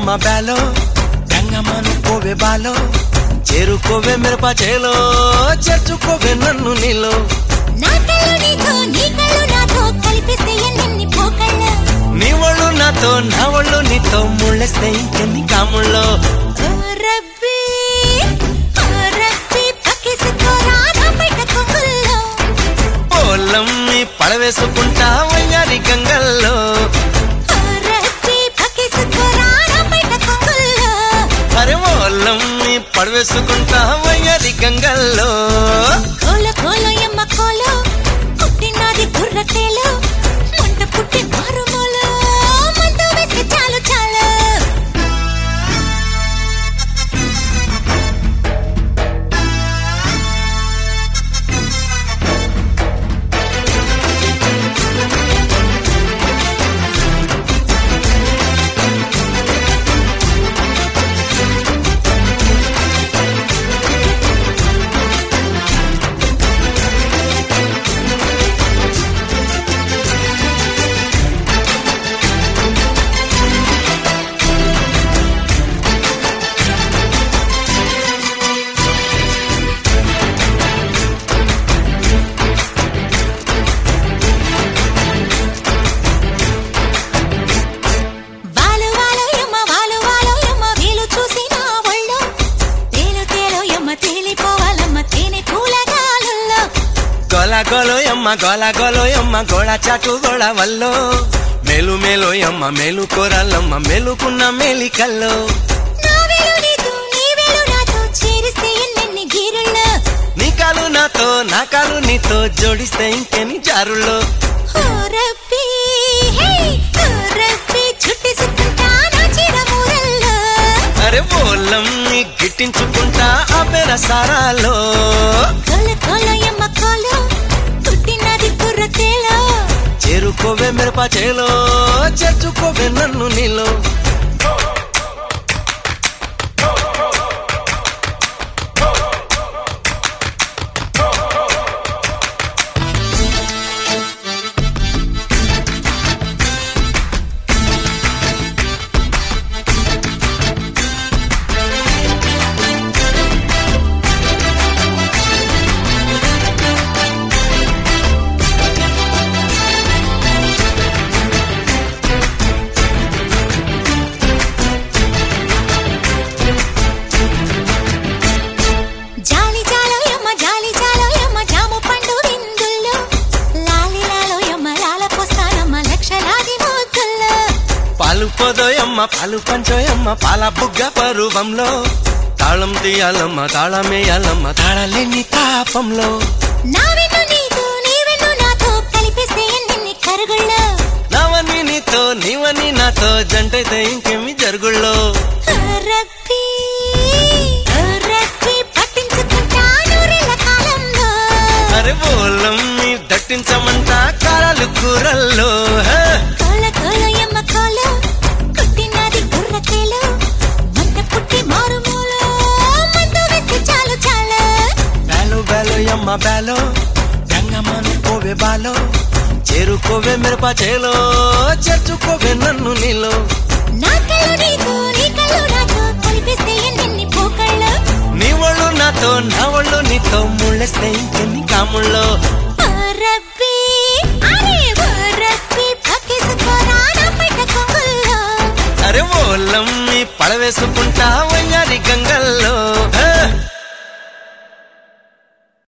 ఎమ్మ బ్యాలో గంగమ్మను కోవే బాలో చేరుకోవే మిరప చేలో చేర్చుకోవే నన్ను నీలో నా కళ్ళు నీతో నీ కళ్ళు నాతో కలిపిస్తే ఎన్నెన్ని పోకళ్ళు నీ ఒళ్ళు నాతో నా ఒళ్ళు నీతో ముళ్ళేస్తే ఇంకెన్ని కాముళ్ళో ఓ రబ్బీ ఓ రబ్బీ పక్కేసుకోరా నా బయట కొంగుల్లో పోలం నీ పడవేసుకుంటా వయ్యారి గంగల్లో ఓ రబ్బీ పక్కేసుకోరా నా బయట కొంగుల్లో అరే ఓలం నీ పడవేసుకుంటా వయ్యారి గంగల్లో కోల కోల ఎమ్మ కోల పుట్టినది గుర్రకేలు మంట పుట్టి మారుమూల మంట వేస్తే చాలు చాలు వాలు వాలు యమ్మ వాలు వాలు యమ్మ వీలు చూసి నా ఒళ్ళు తేలు తేలు యమ్మ తేలిపోవాలమ్మ తేనె పూలగాలుల్లో గోల గోలో ఎమ్మ గోల గోలో ఎమ్మ గోళ చాటు గోళ వల్లో మేలు మేలు ఎమ్మ మేలు కూరలమ్మ మేలుకున్న మేలికల్లో నా వేలు నీతో నీ వేలు నాతో చేరిస్తే ఎన్నెన్ని గీరుల్లో నీ కాలు నాతో నా కాలు నీతో జోడిస్తే ఇంకెన్ని జారుల్లో ఓ రబ్బీ హే ఓ రబ్బీ చుట్టేసుకుంటా నా చీర మూరల్లో అరే బోలం నీ గిట్టించుకుంటా ఆ పెర సారాలో కోల కోల యమ్మ కోల పుట్టినది గుర్రకేలో చేరుకోవే మిరప చేలో చేర్చుకోవే నన్ను నీలో జాలి జాలో యమ్మ జాలి జాలో యమ్మ జాము పండు విందుల్లో లాలి లాలో యమ్మ లాల పోస్తానమ్మ లక్షలాది మోతుల్లో పాలు పోదోయమ్మ పాలు పంచోయమ్మ పాల బుగ్గ పరువంలో తాళం తీయాలమ్మ తాళమేయాలమ్మ తాళలేని తాపంలో నా వెన్ను నీతో నీ వెన్ను నాతో కలిపేస్తే ఎన్నెన్ని కరుగుల్లో నావని నీతో నీవని నాతో జంటైతే ఇంకేమి జరుగుళ్ళో రబ్బీ రబ్బీ పట్టించుకుంటా నూరేళ్ల కాలంలో అరే బోలం నీ దట్టించమంట కారాలు కూరల్లో హే. కోల కోల యమ్మ కోల కుట్టినది గుర్రకేలు మంట పుట్టి మారుమూల మందు వేస్తే చాలు చాలు బేలో బేలో యమ్మ బేలో గంగమ్మను కోవే బాలో చేరుకోవే మిరప చేలో చేర్చుకోవే నన్ను నీలో నా కళ్ళు నీతో నీ కళ్ళు నాతో కలిపిస్తే ఎన్నెన్ని పోకళ్ళు నీ ఒళ్ళు నాతో నా ఒళ్ళు నీతో ముళ్ళేస్తే ఇంకెన్ని కాముళ్ళో ఓ రబ్బీ అరే ఓ రబ్బీ పక్కేసుకోరా నా పైట కొంగుల్లో అరే ఓలం నీ పడవేసుకుంటా వయ్యారి గంగల్లో హే.